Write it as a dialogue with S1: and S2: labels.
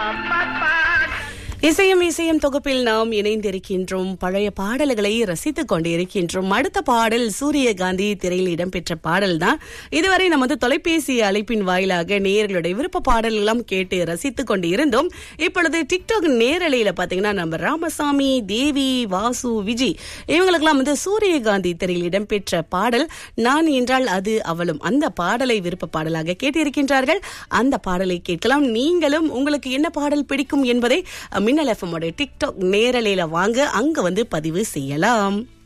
S1: இசையும் இசையும் தொகுப்பில் நாம் இணைந்திருக்கின்றோம் பழைய பாடல்களை ரசித்துக் கொண்டிருக்கின்றோம் அடுத்த பாடல் சூரியகாந்தி திரையில் இடம்பெற்ற பாடல் தான் இதுவரை நம்ம வந்து தொலைபேசி அழைப்பின் வாயிலாக நேயர்களுடைய விருப்ப பாடல் எல்லாம் கேட்டு ரசித்துக் கொண்டு இருந்தோம் இப்பொழுது டிக்டாக் நேரலையில பாத்தீங்கன்னா நம்ம ராமசாமி தேவி வாசு விஜி இவங்களுக்கெல்லாம் வந்து சூரியகாந்தி திரையில் இடம்பெற்ற பாடல் நான் என்றால் அது அவளும் அந்த பாடலை விருப்ப பாடலாக கேட்டிருக்கின்றார்கள் அந்த பாடலை கேட்கலாம் நீங்களும் உங்களுக்கு என்ன பாடல் பிடிக்கும் என்பதை மின்னல் எஃப்எம்மோட டிக்டாக் நேரலையில வாங்க அங்க வந்து பதிவு செய்யலாம்